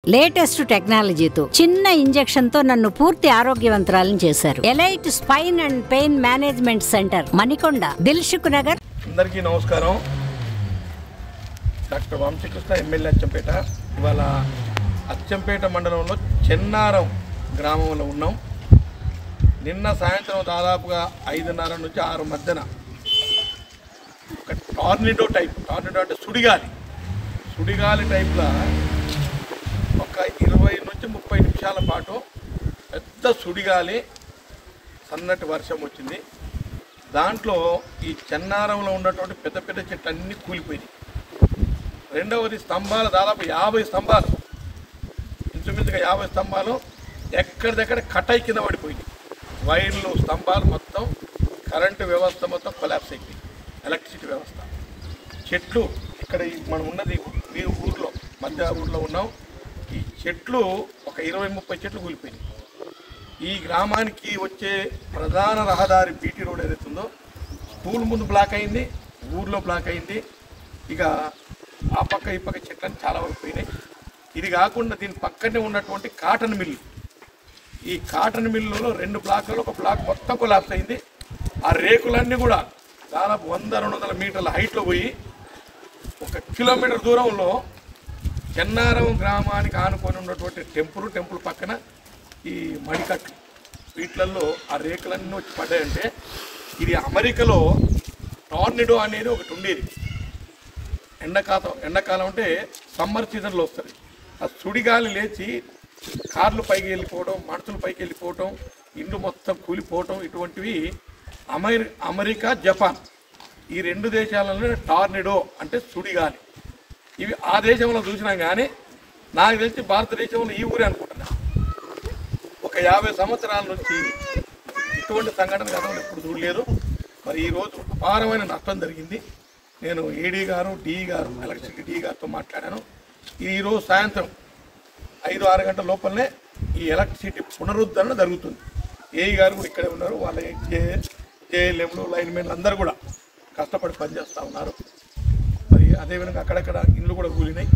latest టెక్నాలజీతో చిన్న injection తో నన్ను పూర్తి ఆరోగ్యవంతురాలను చేశారు elite spine and pain management centre Manikonda Dilsukh Nagar అందరికీ నమస్కారం డాక్టర్ వంశకృష్ణ ఎమ్మెల్యే అచ్చంపేట ఇవాళ అచ్చంపేట మండలంలో చెన్నారం గ్రామంలో ఉన్నాం నిన్న సాయంత్రం దాదాపుగా ఐదున్నర నుంచి ఆరు మధ్యన ఒక టార్నిడో టైప్ టార్నిడో అంటే సుడిగాలి సుడిగాలి టైప్లో ఒక ఇరవై నుంచి ముప్పై నిమిషాల పాటు పెద్ద సుడిగాలి సన్నటి వర్షం వచ్చింది దాంట్లో ఈ చెన్నారంలో ఉన్నటువంటి పెద్ద పెద్ద చెట్లు అన్నీ కూలిపోయినాయి రెండవది స్తంభాలు దాదాపు యాభై స్తంభాలు ఇంచుమించుగా యాభై స్తంభాలు ఎక్కడిదెక్కడ కటాయి కింద పడిపోయినాయి వైర్లు స్తంభాలు మొత్తం కరెంటు వ్యవస్థ మొత్తం కొలాప్స్ అయిపోయింది ఎలక్ట్రిసిటీ వ్యవస్థ చెట్లు ఇక్కడ ఈ మనం ఉన్నది ఈ ఊర్లో మధ్య ఊర్లో ఉన్నాం ఈ చెట్లు ఒక ఇరవై ముప్పై చెట్లు కూలిపోయినాయి ఈ గ్రామానికి వచ్చే ప్రధాన రహదారి బీటీ రోడ్ ఏదైతే ఉందో స్కూల్ ముందు బ్లాక్ అయింది ఊర్లో బ్లాక్ అయింది ఇక ఆ పక్క ఈ పక్క చెట్లని చాలా వరకు పోయినాయి ఇది కాకుండా దీని పక్కనే ఉన్నటువంటి కాటన్ మిల్లు ఈ కాటన్ మిల్లులో రెండు బ్లాకులలో ఒక బ్లాక్ మొత్తం కొలాప్స్ అయింది ఆ రేకులన్నీ కూడా దాదాపు వంద రెండు వందల మీటర్ల హైట్లో పోయి ఒక కిలోమీటర్ దూరంలో చెన్నారం గ్రామానికి ఆనుకొని ఉన్నటువంటి టెంపుల్ టెంపుల్ పక్కన ఈ మడికట్లు వీటిలలో ఆ రేకులన్నీ వచ్చి పడ్డాయంటే ఇది అమెరికాలో టార్నిడో అనేది ఒకటి ఉండేది ఎండాకాలం ఎండాకాలం అంటే సమ్మర్ సీజన్లో వస్తుంది ఆ సుడిగాలి లేచి కార్లు పైకి వెళ్ళిపోవడం మనుషులు పైకి వెళ్ళిపోవటం ఇండ్లు మొత్తం కూలిపోవటం ఇటువంటివి అమెరి అమెరికా జపాన్ ఈ రెండు దేశాలలో టార్నిడో అంటే సుడిగాలి ఇవి ఆ దేశంలో చూసినాం కానీ నాకు తెలిసి భారతదేశంలో ఈ ఊరే అనుకుంటున్నా ఒక యాభై సంవత్సరాల నుంచి ఇటువంటి సంఘటన గతంలో ఎప్పుడు చూడలేదు మరి ఈరోజు అపారమైన నష్టం జరిగింది నేను ఏడీ గారు డి గారు ఎలక్ట్రిసిటీ డి గారితో మాట్లాడాను ఈరోజు సాయంత్రం ఐదు ఆరు గంటల లోపలనే ఈ ఎలక్ట్రిసిటీ పునరుద్ధరణ జరుగుతుంది ఏఈ గారు కూడా ఇక్కడే ఉన్నారు వాళ్ళ జే జేఎల్ఎంలు లైన్మెన్లు అందరూ కూడా కష్టపడి పనిచేస్తూ ఉన్నారు మరి అదేవిధంగా అక్కడక్కడ ఇండ్లు కూడా కూలినాయి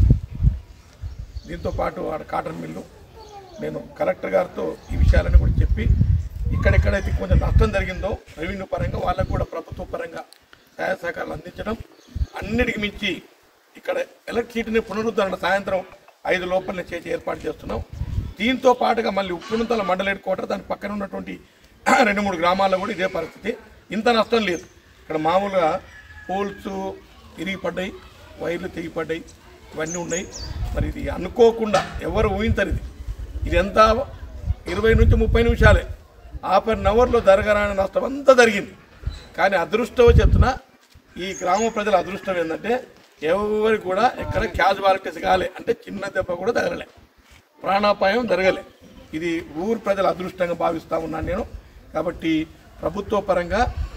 దీంతో పాటు ఆడ కాటన్ మిల్లు నేను కలెక్టర్ గారితో ఈ విషయాలన్నీ కూడా చెప్పి ఇక్కడెక్కడైతే కొంచెం నష్టం జరిగిందో రెవెన్యూ పరంగా వాళ్ళకు కూడా ప్రభుత్వ పరంగా సహాయ సహకారాలు అందించడం అన్నిటికి మించి ఇక్కడ ఎలక్ట్రిసిటీని పునరుద్ధరణ సాయంత్రం ఐదు లోపలనే చేసి ఏర్పాటు చేస్తున్నాం దీంతో పాటుగా మళ్ళీ ఉప్పునుంతల మండల హెడ్ క్వార్టర్ దాని పక్కన ఉన్నటువంటి రెండు మూడు గ్రామాల్లో కూడా ఇదే పరిస్థితి ఇంత నష్టం లేదు ఇక్కడ మామూలుగా పోల్స్ ఇరిగిపడ్డాయి వైర్లు తెగిపడ్డాయి ఇవన్నీ ఉన్నాయి మరి ఇది అనుకోకుండా ఎవరు ఊహించరు ఇది ఇది ఎంత ఇరవై నుంచి ముప్పై నిమిషాలే హాఫ్ అన్ అవర్లో జరగరాని నష్టం అంతా జరిగింది కానీ అదృష్టం చెప్తున్నా ఈ గ్రామ ప్రజల అదృష్టం ఏంటంటే ఎవరికి కూడా ఎక్కడ క్యాజువాలిటీస్ కాలే అంటే చిన్న దెబ్బ కూడా తగలలే ప్రాణాపాయం జరగలే ఇది ఊరు ప్రజల అదృష్టంగా భావిస్తూ ఉన్నాను నేను కాబట్టి ప్రభుత్వ పరంగా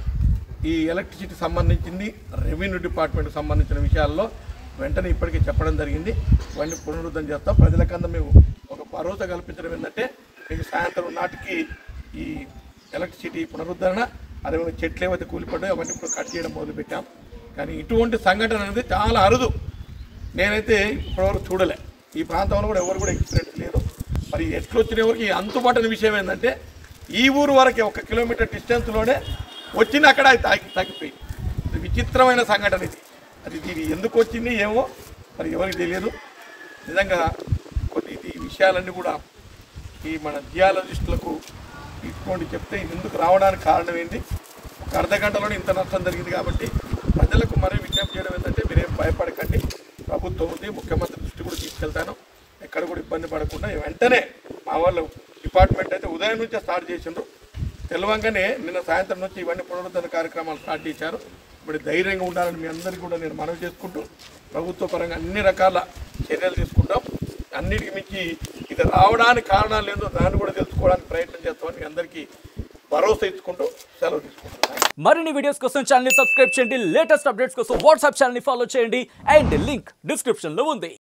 ఈ ఎలక్ట్రిసిటీ సంబంధించింది రెవెన్యూ డిపార్ట్మెంట్కి సంబంధించిన విషయాల్లో వెంటనే ఇప్పటికే చెప్పడం జరిగింది ఇవన్నీ పునరుద్ధరణ చేస్తాం ప్రజలకంతా మేము ఒక భరోసా కల్పించడం ఏంటంటే మీకు సాయంత్రం నాటికి ఈ ఎలక్ట్రిసిటీ పునరుద్ధరణ అదేవిధంగా చెట్లు ఏవైతే కూలిపడ్డాయో అవన్నీ ఇప్పుడు కట్ చేయడం మొదలుపెట్టాం కానీ ఇటువంటి సంఘటన అనేది చాలా అరుదు నేనైతే ఇప్పటివరకు చూడలే ఈ ప్రాంతంలో కూడా ఎవరు కూడా ఎక్స్పీరియన్స్ లేదు మరి ఎట్లు వచ్చిన ఎవరికి అంతుబాటని విషయం ఏంటంటే ఈ ఊరు వరకే ఒక కిలోమీటర్ డిస్టెన్స్లోనే వచ్చిన అక్కడ అది తాకి తాకిపోయింది ఇది విచిత్రమైన సంఘటన ఇది అది ఇది ఎందుకు వచ్చింది ఏమో మరి ఎవరికి తెలియదు నిజంగా కొన్ని ఇది విషయాలన్నీ కూడా ఈ మన జియాలజిస్టులకు ఇటువంటి చెప్తే ఇది ఎందుకు రావడానికి కారణం ఏంటి ఒక అర్ధ గంటలోనే ఇంత నష్టం జరిగింది కాబట్టి ప్రజలకు మరీ విజ్ఞప్తి చేయడం ఏంటంటే మీరేం భయపడకండి ప్రభుత్వం ఉంది ముఖ్యమంత్రి దృష్టి కూడా తీసుకెళ్తాను ఎక్కడ కూడా ఇబ్బంది పడకుండా వెంటనే మా వాళ్ళు డిపార్ట్మెంట్ అయితే ఉదయం నుంచే స్టార్ట్ చేసిండ్రు తెలవంగానే నిన్న సాయంత్రం నుంచి ఇవన్నీ పునరుద్ధరణ కార్యక్రమాలు స్టార్ట్ చేశారు ఇప్పుడు ధైర్యంగా ఉండాలని మీ అందరికీ కూడా నేను మనవి చేసుకుంటూ ప్రభుత్వ పరంగా అన్ని రకాల చర్యలు తీసుకుంటాం అన్నిటికి మించి ఇది రావడానికి కారణాలు ఏందో దాన్ని కూడా తెలుసుకోవడానికి ప్రయత్నం చేస్తామని మీ అందరికీ భరోసా ఇచ్చుకుంటూ సెలవు తీసుకుంటున్నాను మరిన్ని వీడియోస్ కోసం ఛానల్ ని సబ్స్క్రైబ్ చేయండి లేటెస్ట్ అప్డేట్స్ కోసం వాట్సాప్ ఛానల్ ని ఫాలో చేయండి అండ్ లింక్ డిస్క్రిప్షన్ లో ఉంది